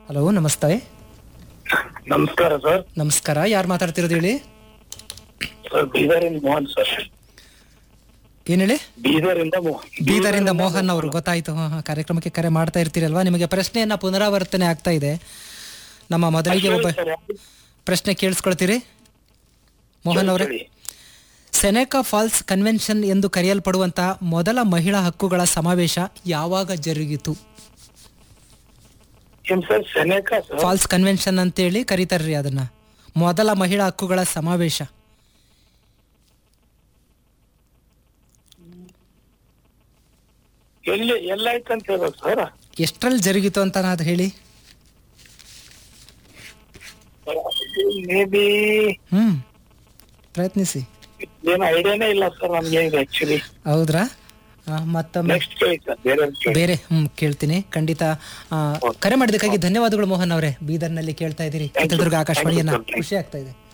Hello ನಮಸ್ತೆ ನಮಸ್ಕಾರ sir ನಮಸ್ಕಾರ ಯಾರು ಮಾತಾಡ್ತಿರೋದು ಹೇಳಿ ಸರ್ ಬೀದರಿಂದ ಮೋಹನ್ ಸರ್ ಏನ್ ಹೇಳಿ ಬೀದರಿಂದ ಮೋಹನ್ ಬೀದರಿಂದ ಮೋಹನ್ ಅವರು ಗೊತ್ತಾಯ್ತು ಹಾ ಹಾ ಕಾರ್ಯಕ್ರಮಕ್ಕೆ ಕರೆ ಮಾಡ್ತಾ ಇರ್ತೀರಲ್ವಾ ನಿಮಗೆ ಪ್ರಶ್ನೆಯನ್ನ ಪುನರಾವರ್ತನೆ ಆಗ್ತಾ ಇದೆ ನಮ್ಮ ಮೊದಲಿಗೆ ಒಬ್ಬ ಸರ್, ಪ್ರಶ್ನೆ ಕೇಳಿಸ್ಕೊಳ್ತೀರಿ ಮೋಹನ್ ಅವರೇ ಹೇಳಿ. ಸೆನೆಕಾ ಫಾಲ್ಸ್ ಕನ್ವೆನ್ಷನ್ ಎಂದು ಕರೆಯಲ್ಪಡುವಂತಹ ಮೊದಲ ಮಹಿಳಾ ಹಕ್ಕುಗಳ ಸಮಾವೇಶ ಯಾವಾಗ ಜರುಗಿತು ಏನ್ sir Seneca sir Falls convention ಅಂತೇಳಿ ಕರೀತಾರ್ರಿ ಅದನ್ನ ಮೊದಲ ಮಹಿಳಾ ಹಕ್ಕುಗಳ ಸಮಾವೇಶ ಎಲ್ಲಿ ಎಲ್ಲಾಯ್ತು ಅಂತ ಹೇಳ್ಬೇಕು ಸರ್ ಎಷ್ಟ್ರಲ್ಲಿ ಜರುಗಿತು ಅಂತ ಅದು ಹೇಳಿ ಮೇ ಬಿ ಹ್ಮ್ ಪ್ರಯತ್ನಿಸಿ ಏನು ಐಡಿಯಾನೇ ಇಲ್ಲ ಸರ್ ನಮ್ಗೆ ಆಕ್ಚುಲಿ ಹೌದ್ರಾ ಆ, ಮತ್ತೊಮ್ಮೆ ನೆಕ್ಸ್ಟ್ ಕೇಳಿ ಸರ್ ಬೇರೆ ಕೇಳಿ ಬೇರೆ ಹ್ಮ್ ಕೇಳ್ತೀನಿ ಖಂಡಿತ ಆ, ಕರೆ ಮಾಡಿದ್ದಕ್ಕಾಗಿ ಧನ್ಯವಾದಗಳು ಮೋಹನ್ ಅವರೇ ಬೀದರ್ನಲ್ಲಿ ಕೇಳ್ತಾ ಇದ್ದೀರಿ ಚಿತ್ರದುರ್ಗ ಆಕಾಶವಾಣಿಯನ್ನ Thank you, sir. ಖುಷಿ ಆಗ್ತಾ ಇದೆ